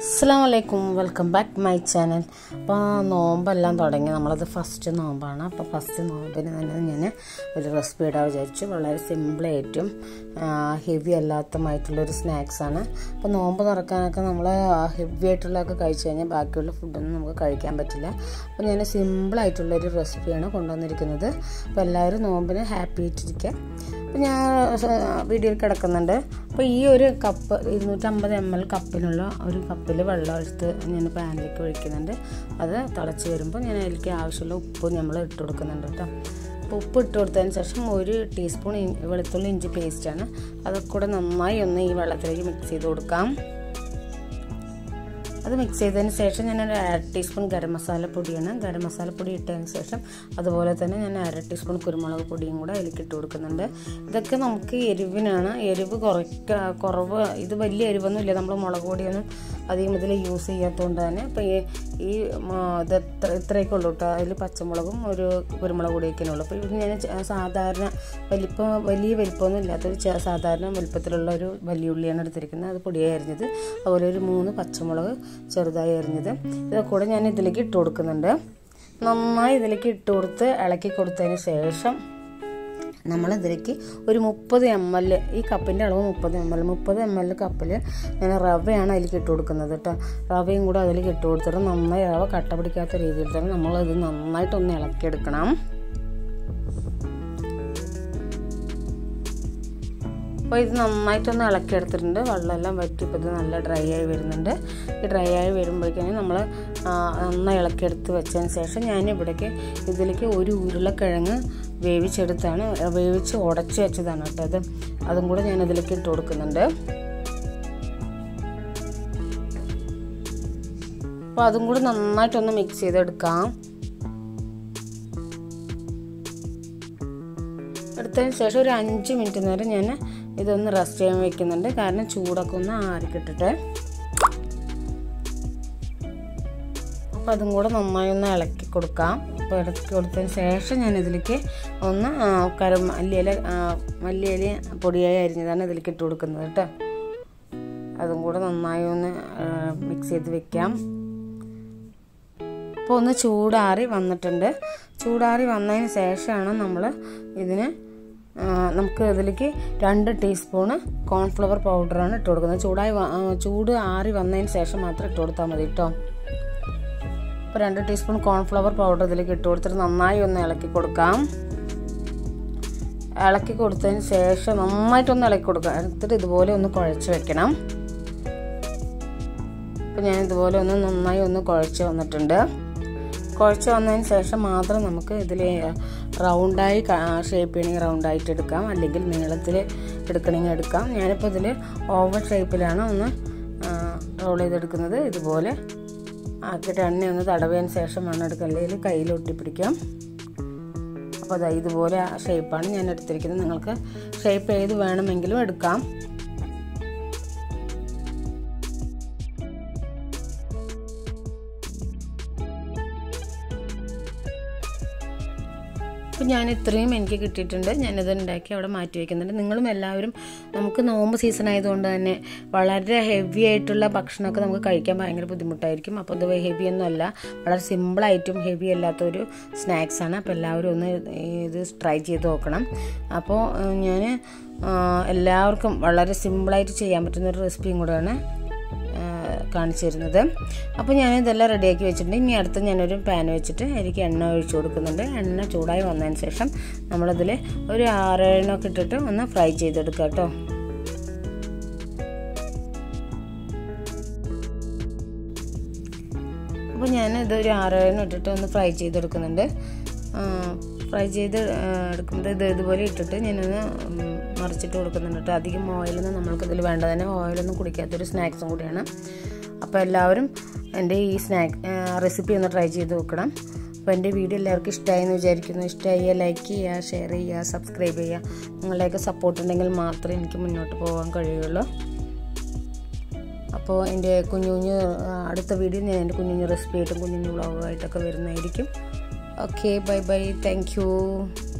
അസ്സാം വലൈക്കും welcome back my channel അപ്പോൾ നോമ്പെല്ലാം തുടങ്ങി നമ്മളത് ഫസ്റ്റ് നോമ്പാണ് അപ്പോൾ ഫസ്റ്റ് നോമ്പിന് തന്നെ ഞാൻ ഒരു റെസിപ്പി ഇടാൻ വിചാരിച്ചു വളരെ സിമ്പിളായിട്ടും ഹെവി അല്ലാത്തമായിട്ടുള്ളൊരു സ്നാക്സാണ് അപ്പോൾ നോമ്പ് തുറക്കാനൊക്കെ നമ്മൾ ഹെവി ആയിട്ടുള്ളതൊക്കെ കഴിച്ചു കഴിഞ്ഞാൽ ബാക്കിയുള്ള ഫുഡൊന്നും നമുക്ക് കഴിക്കാൻ പറ്റില്ല അപ്പോൾ ഞാൻ സിമ്പിളായിട്ടുള്ളൊരു റെസിപ്പിയാണ് കൊണ്ടുവന്നിരിക്കുന്നത് അപ്പോൾ എല്ലാവരും നോമ്പിന് ഹാപ്പി ആയിട്ടിരിക്കുക അപ്പോൾ ഞാൻ വീഡിയോയിൽ കിടക്കുന്നുണ്ട് അപ്പോൾ ഈ ഒരു കപ്പ് ഇരുന്നൂറ്റമ്പത് എം എൽ കപ്പിനുള്ള ഒരു കപ്പിൽ വെള്ളം എടുത്ത് ഞാൻ പാനിലേക്ക് ഒഴിക്കുന്നുണ്ട് അത് തിളച്ച് വരുമ്പോൾ ഞാൻ അതിലേക്ക് ആവശ്യമുള്ള ഉപ്പ് നമ്മൾ ഇട്ട് കൊടുക്കുന്നുണ്ട് കേട്ടോ അപ്പോൾ ഉപ്പ് ഇട്ട് കൊടുത്തതിന് ശേഷം ഒരു ടീസ്പൂൺ വെളുത്തുള്ളി ഇഞ്ചി പേസ്റ്റാണ് അതൊക്കെ കൂടെ നന്നായി ഒന്ന് ഈ വെള്ളത്തിലേക്ക് മിക്സ് ചെയ്ത് കൊടുക്കാം അത് മിക്സ് ചെയ്തതിന് ശേഷം ഞാൻ ഒരു അര ടീസ്പൂൺ ഗരം മസാല പൊടിയാണ് ഗരം മസാല പൊടി ഇട്ടതിന് ശേഷം അതുപോലെ തന്നെ ഞാൻ അര ടീസ്പൂൺ കുരുമുളക് പൊടിയും കൂടെ അതിലേക്ക് ഇട്ട് കൊടുക്കുന്നുണ്ട് ഇതൊക്കെ നമുക്ക് എരിവിനാണ് എരിവ് കുറയ്ക്ക കുറവ് ഇത് വലിയ എരിവൊന്നുമില്ല നമ്മൾ മുളക് പൊടിയൊന്നും അധികം ഇതിൽ യൂസ് ചെയ്യാത്തതുകൊണ്ട് തന്നെ ഇപ്പോൾ ഈ ഈ ഇത് എത്ര ഇത്രയൊക്കെ ഉള്ളൂ കേട്ടോ അതിൽ പച്ചമുളകും ഒരു കുരുമുളക് പൊടിയൊക്കെ ഉള്ളൂ അപ്പോൾ ഇത് ഞാൻ സാധാരണ വലിപ്പം വലിയ വലിപ്പമൊന്നും ഇല്ലാത്തൊരു സാധാരണ വലിപ്പത്തിലുള്ള ഒരു വലിയ ഉള്ളിയാണ് എടുത്തിരിക്കുന്നത് അത് പൊടിയായി അരിഞ്ഞത് അതുപോലെ ഒരു മൂന്ന് പച്ചമുളക് ചെറുതായി അരിഞ്ഞത് ഇതൊക്കെ കൂടെ ഞാൻ ഇതിലേക്ക് ഇട്ട് കൊടുക്കുന്നുണ്ട് നന്നായി ഇതിലേക്ക് ഇട്ട് കൊടുത്ത് ഇളക്കി കൊടുത്തതിന് ശേഷം നമ്മൾ ഇതിലേക്ക് ഒരു മുപ്പത് എം എൽ ഈ കപ്പിൻ്റെ അളവ് മുപ്പത് എം എൽ മുപ്പത് എം എൽ കപ്പിൽ ഞാൻ റവയാണ് അതിലേക്ക് ഇട്ട് കൊടുക്കുന്നത് കേട്ടോ റവയും കൂടെ അതിലേക്ക് ഇട്ട് കൊടുത്തിട്ട് നന്നായി റവ കട്ട പിടിക്കാത്ത രീതിയിൽ തന്നെ നമ്മളത് നന്നായിട്ടൊന്ന് ഇളക്കിയെടുക്കണം അപ്പോൾ ഇത് നന്നായിട്ടൊന്ന് ഇളക്കിയെടുത്തിട്ടുണ്ട് വെള്ളമെല്ലാം വറ്റി ഇപ്പോൾ ഇത് നല്ല ഡ്രൈ ആയി വരുന്നുണ്ട് ഈ ഡ്രൈ ആയി വരുമ്പോഴേക്കും നമ്മൾ നന്നായി ഇളക്കിയെടുത്ത് വെച്ചതിന് ശേഷം ഞാൻ ഇവിടേക്ക് ഇതിലേക്ക് ഒരു ഉരുളക്കിഴങ്ങ് വേവിച്ചെടുത്താണ് വേവിച്ച് ഉടച്ച് വെച്ചതാണ് കേട്ടോ അത് അതും കൂടെ ഞാൻ ഇതിലേക്ക് ഇട്ട് കൊടുക്കുന്നുണ്ട് അപ്പോൾ അതും കൂടി നന്നായിട്ടൊന്ന് മിക്സ് ചെയ്തെടുക്കാം എടുത്തതിന് ശേഷം ഒരു അഞ്ച് മിനിറ്റ് നേരം ഞാൻ ഇതൊന്ന് റെസ്റ്റ് ചെയ്യാൻ വെക്കുന്നുണ്ട് കാരണം ചൂടൊക്കെ ഒന്ന് ആറിക്കിട്ടിട്ട് അപ്പോൾ അതും കൂടെ നന്നായി ഒന്ന് ഇളക്കി കൊടുക്കാം അപ്പോൾ ഇളക്കി കൊടുത്തതിന് ശേഷം ഞാൻ ഇതിലേക്ക് ഒന്ന് കരം മല്ലിയില മല്ലിയില പൊടിയായി അരിഞ്ഞതാണ് ഇതിലേക്ക് ഇട്ട് കൊടുക്കുന്നത് കേട്ടോ അതും കൂടെ നന്നായി ഒന്ന് മിക്സ് ചെയ്ത് വെക്കാം അപ്പോൾ ഒന്ന് ചൂടാറി വന്നിട്ടുണ്ട് ചൂടാറി വന്നതിന് ശേഷമാണ് നമ്മൾ ഇതിന് നമുക്ക് ഇതിലേക്ക് രണ്ട് ടീസ്പൂണ് കോൺഫ്ലവർ പൗഡറാണ് ഇട്ട് കൊടുക്കുന്നത് ചൂടായി ചൂട് ആറി വന്നതിന് ശേഷം മാത്രം ഇട്ട് കൊടുത്താൽ മതി കേട്ടോ അപ്പോൾ രണ്ട് ടീസ്പൂൺ കോൺഫ്ലവർ പൗഡർ ഇതിലേക്ക് ഇട്ട് കൊടുത്തിട്ട് നന്നായി ഒന്ന് ഇളക്കി കൊടുക്കാം ഇളക്കി കൊടുത്തതിന് ശേഷം നന്നായിട്ടൊന്ന് ഇളക്കി കൊടുക്കുക എടുത്തിട്ട് ഇതുപോലെ ഒന്ന് കുഴച്ച് വെക്കണം അപ്പോൾ ഞാൻ ഇതുപോലെ ഒന്ന് നന്നായി ഒന്ന് കുഴച്ച് വന്നിട്ടുണ്ട് കുഴച്ച് വന്നതിന് ശേഷം മാത്രം നമുക്ക് ഇതിൽ റൗണ്ടായി ഷേപ്പ് ചെയ്യണമെങ്കിൽ റൗണ്ടായിട്ട് എടുക്കാം അല്ലെങ്കിൽ നീളത്തിൽ എടുക്കണമെങ്കിൽ എടുക്കാം ഞാനിപ്പോൾ ഇതിൽ ഓവൽ ഷേപ്പിലാണ് ഒന്ന് റോൾ ചെയ്തെടുക്കുന്നത് ഇതുപോലെ ആക്കിയിട്ട് എണ്ണ ഒന്ന് തടവിയതിന് ശേഷം വേണം എടുക്കുക അല്ലെങ്കിൽ കയ്യിൽ ഒട്ടിപ്പിടിക്കാം അപ്പോൾ അതാ ഇതുപോലെ ഷേപ്പാണ് ഞാൻ എടുത്തിരിക്കുന്നത് നിങ്ങൾക്ക് ഷേപ്പ് ഏത് വേണമെങ്കിലും എടുക്കാം അപ്പോൾ ഞാൻ ഇത്രയും എനിക്ക് കിട്ടിയിട്ടുണ്ട് ഞാനിത് ഉണ്ടാക്കി അവിടെ മാറ്റി വയ്ക്കുന്നുണ്ട് നിങ്ങളും എല്ലാവരും നമുക്ക് നോമ്പ് സീസൺ ആയതുകൊണ്ട് തന്നെ വളരെ ഹെവി ആയിട്ടുള്ള ഭക്ഷണമൊക്കെ നമുക്ക് കഴിക്കാൻ ഭയങ്കര ബുദ്ധിമുട്ടായിരിക്കും അപ്പോൾ ഇത് ഹെവി ഒന്നും അല്ല വളരെ സിമ്പിളായിട്ടും ഹെവി അല്ലാത്തൊരു സ്നാക്സാണ് അപ്പോൾ എല്ലാവരും ഒന്ന് ഇത് ട്രൈ ചെയ്ത് നോക്കണം അപ്പോൾ ഞാൻ എല്ലാവർക്കും വളരെ സിമ്പിളായിട്ട് ചെയ്യാൻ പറ്റുന്ന ഒരു റെസിപ്പിയും കൂടെയാണ് കാണിച്ചു തരുന്നത് അപ്പോൾ ഞാൻ ഇതെല്ലാം റെഡിയാക്കി വെച്ചിട്ടുണ്ട് ഇനി അടുത്ത് ഞാനൊരു പാൻ വെച്ചിട്ട് എനിക്ക് എണ്ണ ഒഴിച്ചു കൊടുക്കുന്നുണ്ട് എണ്ണ ചൂടായി വന്നതിന് ശേഷം നമ്മളതിൽ ഒരു ആറേഴെണ്ണമൊക്കെ ഇട്ടിട്ട് ഒന്ന് ഫ്രൈ ചെയ്തെടുക്കുക കേട്ടോ അപ്പോൾ ഞാൻ ഇതൊരു ആറേഴെണ്ണം ഇട്ടിട്ട് ഒന്ന് ഫ്രൈ ചെയ്തെടുക്കുന്നുണ്ട് ഫ്രൈ ചെയ്ത് എടുക്കുന്നത് ഇത് ഇതുപോലെ ഇട്ടിട്ട് ഞാനൊന്ന് മറിച്ചിട്ട് കൊടുക്കുന്നുണ്ട് കേട്ടോ അധികം ഓയിലൊന്നും നമ്മൾക്ക് ഇതിൽ വേണ്ട തന്നെ ഓയിലൊന്നും കുടിക്കാത്തൊരു സ്നാക്സും കൂടിയാണ് അപ്പോൾ എല്ലാവരും എൻ്റെ ഈ സ്നാക്ക് റെസിപ്പി ഒന്ന് ട്രൈ ചെയ്ത് നോക്കണം അപ്പോൾ എൻ്റെ വീഡിയോ എല്ലാവർക്കും ഇഷ്ടമായി എന്ന് വിചാരിക്കുന്നു ഇഷ്ടമായി ലൈക്ക് ചെയ്യുക ഷെയർ ചെയ്യുക സബ്സ്ക്രൈബ് ചെയ്യുക നിങ്ങളുടെയൊക്കെ സപ്പോർട്ട് ഉണ്ടെങ്കിൽ മാത്രമേ എനിക്ക് മുന്നോട്ട് പോകാൻ കഴിയുള്ളൂ അപ്പോൾ എൻ്റെ കുഞ്ഞു കുഞ്ഞു അടുത്ത വീഡിയോ ഞാൻ എൻ്റെ കുഞ്ഞു കുഞ്ഞു റെസിപ്പി ആയിട്ടും കുഞ്ഞു കുഞ്ഞു വ്ളോഗായിട്ടൊക്കെ വരുന്നതായിരിക്കും okay bye bye thank U